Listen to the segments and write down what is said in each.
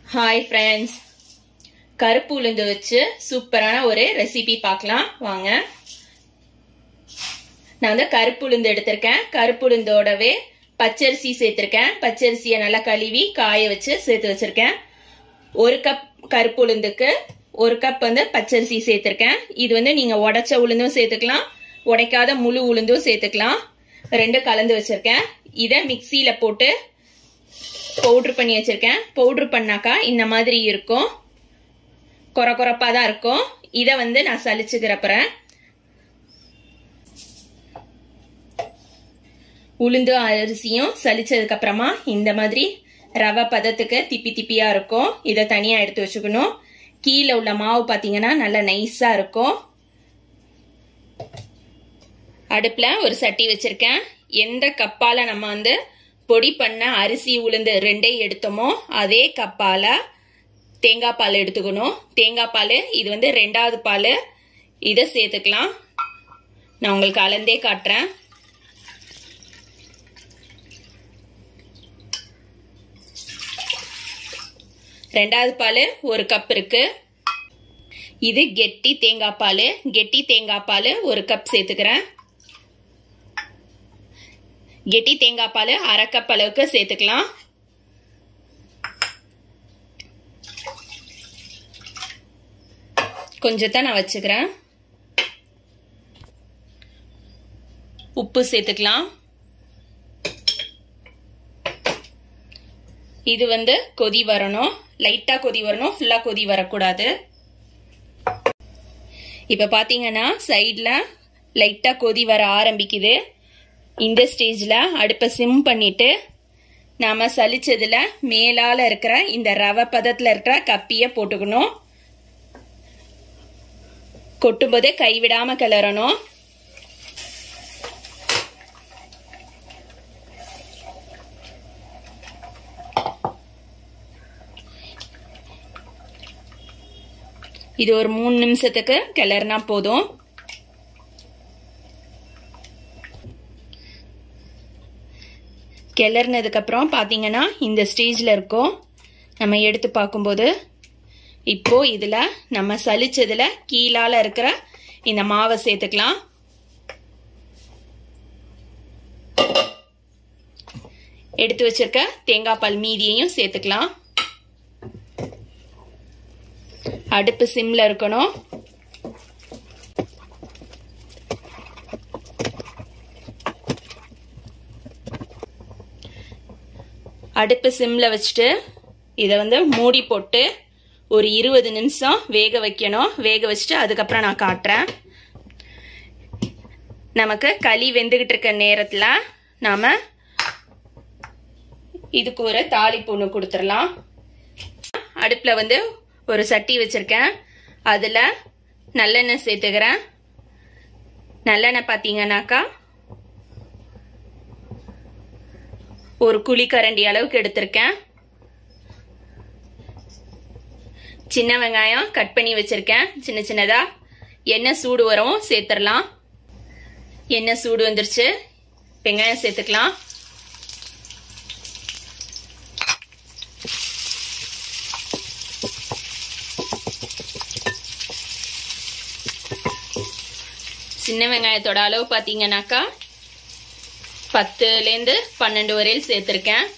hi friends கருப்பு உளுந்து வச்சு சூப்பரான ஒரு ரெசிபி பார்க்கலாம் வாங்க நான் வந்து கருப்பு உளுந்து எடுத்திருக்கேன் கருப்பு உளுந்தோடவே பச்சரிசி சேர்த்திருக்கேன் பச்சரிசியை நல்லா கழுவி காய வச்சு சேர்த்து வச்சிருக்கேன் ஒரு கப் கருப்பு உளுந்துக்கு ஒரு கப் வந்து பச்சரிசி சேர்த்திருக்கேன் இது வந்து நீங்க உடைச்ச உளுந்தும் சேர்த்துக்கலாம் உடைக்காத முழு உளுந்தும் சேர்த்துக்கலாம் ரெண்டும் கலந்து வச்சிருக்கேன் இதை மிக்சியில போட்டு பவுட்ரு பண்ணி வச்சிருக்கேன் பவுட்ரு பண்ணாக்கா இந்த மாதிரி இருக்கும் குறை குறைப்பா தான் இருக்கும் இதை வந்து நான் சலிச்சுக்கிறப்பறேன் உளுந்து அரிசியும் சலிச்சதுக்கு அப்புறமா இந்த மாதிரி ரவை பதத்துக்கு திப்பி திப்பியா இருக்கும் இதை தனியா எடுத்து வச்சுக்கணும் கீழே உள்ள மாவு பாத்தீங்கன்னா நல்லா நைஸா இருக்கும் அடுப்புல ஒரு சட்டி வச்சிருக்கேன் எந்த கப்பால நம்ம வந்து பொடி பண்ண அரிசி உளுந்து ரெண்டையும் எடுத்தோமோ அதே கப்பால தேங்காய் பால் எடுத்துக்கணும் தேங்காய் பால் இது வந்து ரெண்டாவது பால் இதை சேர்த்துக்கலாம் நான் உங்களுக்கு அளந்தே காட்டுறேன் ரெண்டாவது பால் ஒரு கப் இருக்கு இது கெட்டி தேங்காய் பால் கெட்டி தேங்காய் பால் ஒரு கப் சேர்த்துக்கிறேன் கெட்டி தேங்காய் பால் அரை கப் அளவுக்கு சேர்த்துக்கலாம் கொஞ்சத்தை நான் வச்சுக்கிறேன் உப்பு சேர்த்துக்கலாம் இது வந்து கொதி வரணும் லைட்டா கொதி வரணும் ஃபுல்லா கொதி வரக்கூடாது இப்ப பாத்தீங்கன்னா சைட்ல லைட்டா கொதி வர ஆரம்பிக்குது இந்த ஸ்டேஜில் அடுப்பை சிம் பண்ணிட்டு நாம சலிச்சதுல மேலால இருக்கிற இந்த ரவை பதத்துல இருக்கிற கப்பிய போட்டுக்கணும் கொட்டும் போதே கைவிடாம கிளறணும் இது ஒரு மூணு நிமிஷத்துக்கு கிளறினா போதும் கிளறினதுக்கப்புறம் பார்த்தீங்கன்னா இந்த ஸ்டேஜில் இருக்கும் நம்ம எடுத்து பார்க்கும்போது இப்போ இதில் நம்ம சலிச்சதில் கீழால் இருக்கிற இந்த மாவை சேர்த்துக்கலாம் எடுத்து வச்சிருக்க தேங்காய் பால் மீதியையும் சேர்த்துக்கலாம் அடுப்பு சிம்ல இருக்கணும் அடுப்பு சிம்ல வச்சுட்டு இதை வந்து மூடி போட்டு ஒரு இருபது நிமிஷம் வேக வைக்கணும் வேக வச்சுட்டு அதுக்கப்புறம் நான் காட்டுறேன் நமக்கு களி வெந்துகிட்டு இருக்க நேரத்தில் நாம இதுக்கு ஒரு தாளிப்பு ஒன்று கொடுத்துடலாம் அடுப்பில் வந்து ஒரு சட்டி வச்சிருக்கேன் அதில் நல்லெண்ணெய் சேர்த்துக்கிறேன் நல்லெண்ணெய் பார்த்தீங்கன்னாக்கா ஒரு குழிக்கரண்டி அளவுக்கு எடுத்திருக்கேன் சின்ன வெங்காயம் கட் பண்ணி வச்சிருக்கேன் சின்ன சின்னதா எண்ணெய் சூடு வரும் சேர்த்துடலாம் எண்ணெய் சூடு வந்துருச்சு வெங்காயம் சேர்த்துக்கலாம் சின்ன வெங்காயத்தோட அளவு பார்த்தீங்கன்னாக்கா பத்துலேருந்து பன்னெண்டு வரையில் சேர்த்துருக்கேன்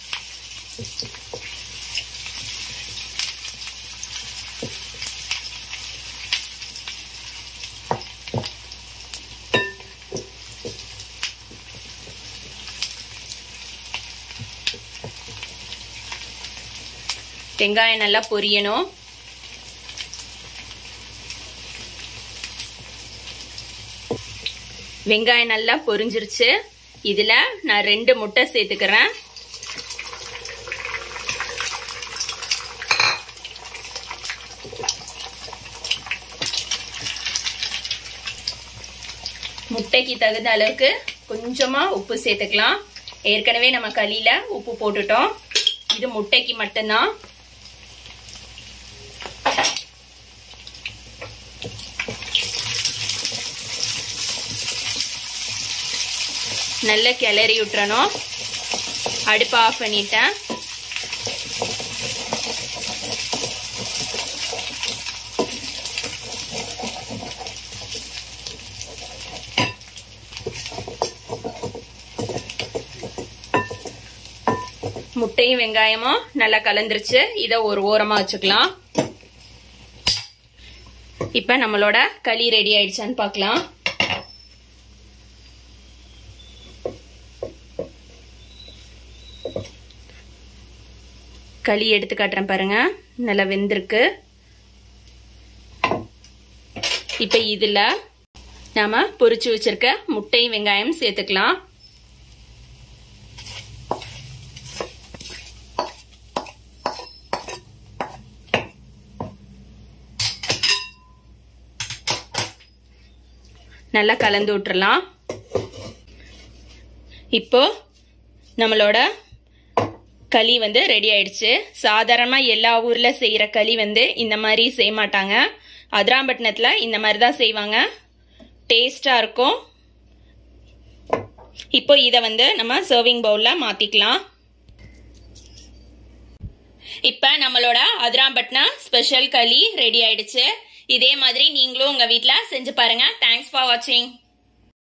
வெங்காயம் நல்லா பொரியணும் வெங்காயம் நல்லா பொரிஞ்சிருச்சு இதுல நான் ரெண்டு முட்டை சேர்த்துக்கிறேன் முட்டைக்கு தகுந்த அளவுக்கு கொஞ்சமா உப்பு சேர்த்துக்கலாம் ஏற்கனவே நம்ம களியில உப்பு போட்டுட்டோம் இது முட்டைக்கு மட்டும்தான் நல்லா கிளறி விட்டுறணும் அடுப்பு ஆஃப் பண்ணிட்டேன் முட்டையும் வெங்காயமும் நல்லா கலந்துருச்சு இதை ஒரு ஓரமா வச்சுக்கலாம் இப்ப நம்மளோட களி ரெடி ஆயிடுச்சான்னு பார்க்கலாம் களி எடுத்து காட்டுறேன் பாருங்க நல்லா வெந்திருக்கு இப்ப இதுல நாம பொரிச்சு வச்சிருக்க முட்டை வெங்காயம் சேர்த்துக்கலாம் நல்லா கலந்து விட்டுறலாம் இப்போ நம்மளோட களி வந்து ரெடி ஆயிடுச்சு சாதாரணமாக எல்லா ஊரில் செய்கிற களி வந்து இந்த மாதிரி செய்ய மாட்டாங்க அதிராம்பட்டினத்தில் இந்த மாதிரி தான் செய்வாங்க டேஸ்டாக இருக்கும் இப்போ இதை வந்து நம்ம சர்விங் பவுலில் மாற்றிக்கலாம் இப்போ நம்மளோட அதிராம்பட்டினம் ஸ்பெஷல் களி ரெடி ஆயிடுச்சு இதே மாதிரி நீங்களும் உங்கள் வீட்டில் செஞ்சு பாருங்க தேங்க்ஸ் ஃபார் வாட்சிங்